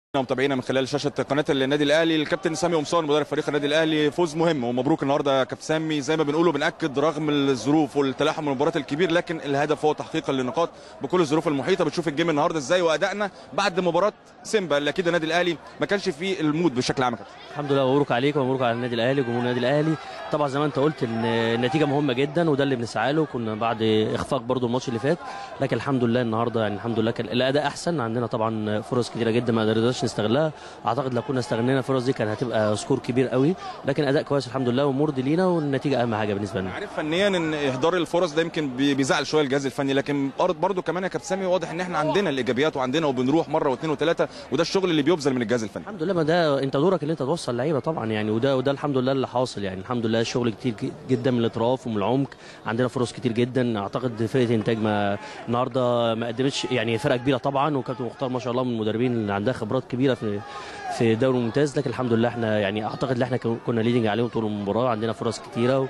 متابعينا من خلال شاشه قناه النادي الاهلي الكابتن سامي قمصان مدرب فريق النادي الاهلي فوز مهم ومبروك النهارده يا كابتن سامي زي ما بنقوله بناكد رغم الظروف والتلاحم من المباريات الكبير لكن الهدف هو تحقيق النقاط بكل الظروف المحيطه بتشوف الجيم النهارده ازاي وادائنا بعد مباراه سيمبا اللي اكيد النادي الاهلي ما كانش فيه المود بشكل عام يا كابتن الحمد لله مبروك عليك ومبروك على النادي الاهلي جمهور النادي الاهلي طبعا زي ما انت قلت ان النتيجه مهمه جدا وده اللي بنسعى له كنا بعد اخفاق برضو الماتش اللي فات لكن الحمد لله النهارده يعني الحمد لله كان الاداء احسن عندنا طبعا فرص كتيره جدا ما قدرناش نستغلها اعتقد لو كنا استغلينا الفرص دي كان هتبقى سكور كبير قوي لكن اداء كويس الحمد لله ومرضي لينا والنتيجه اهم حاجه بالنسبه لنا عارف فنيا ان اهدار الفرص ده يمكن بي- بيزعل شويه الجهاز الفني لكن برضه كمان يا كابتن سامي واضح ان احنا عندنا الايجابيات وعندنا وبنروح مره واثنين وثلاثه وده الشغل اللي بيبذل من الجهاز الفني الحمد لله ما ده انت دورك اللي انت توصل لعيبه طبعا يعني وده وده الحمد لله اللي حاصل يعني الحمد لله شغل كتير ج- جدا من الاطراف ومن العمق عندنا فرص كتير جدا اعتقد فرقه انتاج ما النهارده ما قدمتش يعني فرقه كبيره طبعا وكابتن مختار ما شاء الله من المدربين اللي عندها خبرات كبيره في في الدوري الممتاز لكن الحمد لله احنا يعني اعتقد ان احنا كن- كنا ليدنج عليهم طول المباراه عندنا فرص كتيره و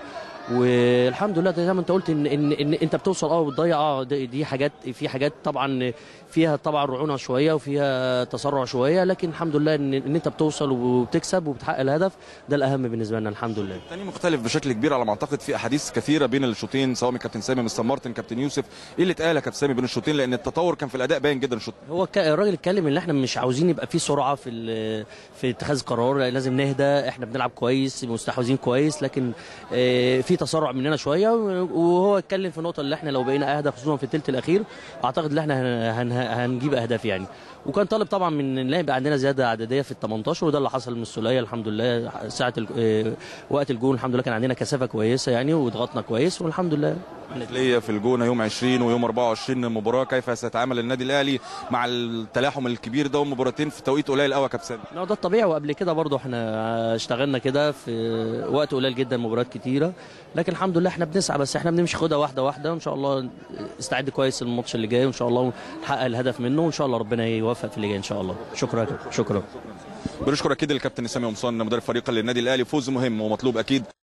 والحمد لله زي ما انت قلت ان ان, إن انت بتوصل اه وتضيع اه دي دي حاجات في حاجات طبعا فيها طبعا رعونه شويه وفيها تسرع شويه لكن الحمد لله ان, ان انت بتوصل وبتكسب وبتحقق الهدف ده الاهم بالنسبه لنا الحمد لله تاني مختلف بشكل كبير على ما اعتقد في احاديث كثيره بين الشوطين سواء من كابتن سامي مستر مارتن كابتن يوسف ايه اللي اتقال يا كابتن سامي بين الشوطين لان التطور كان في الاداء باين جدا الشوط هو ك- الراجل اتكلم ان احنا مش عاوزين يبقى في سرعه في ال- في اتخاذ قرار لازم نهدى احنا بنلعب كويس مستحوذين كويس لكن آه، في تسرع مننا شويه وهو اتكلم في النقطه اللي احنا لو بقينا اهدى خصوصا في الثلث الاخير اعتقد ان احنا هن- هن- هنجيب اهداف يعني وكان طالب طبعا من ان يبقى عندنا زياده عدديه في ال 18 وده اللي حصل من السوليه الحمد لله ساعه ال- آه، وقت الجون الحمد لله كان عندنا كثافه كويسه يعني وضغطنا كويس والحمد لله ليا في الجونه يوم 20 ويوم 24 المباراه كيف سيتعامل النادي الاهلي مع التلاحم الكبير ده ومباراتين في توقيت قليل قوي يا كابتن سامي لا ده الطبيعي وقبل كده برضه احنا اشتغلنا كده في وقت قليل جدا مباريات كتيره لكن الحمد لله احنا بنسعى بس احنا بنمشي خدها واحده واحده وان شاء الله استعد كويس الماتش اللي جاي وان شاء الله نحقق الهدف منه وان شاء الله ربنا يوفق في اللي جاي ان شاء الله شكرا شكرا بنشكر اكيد الكابتن سامي قمصان مدرب فريق النادي الاهلي فوز مهم ومطلوب اكيد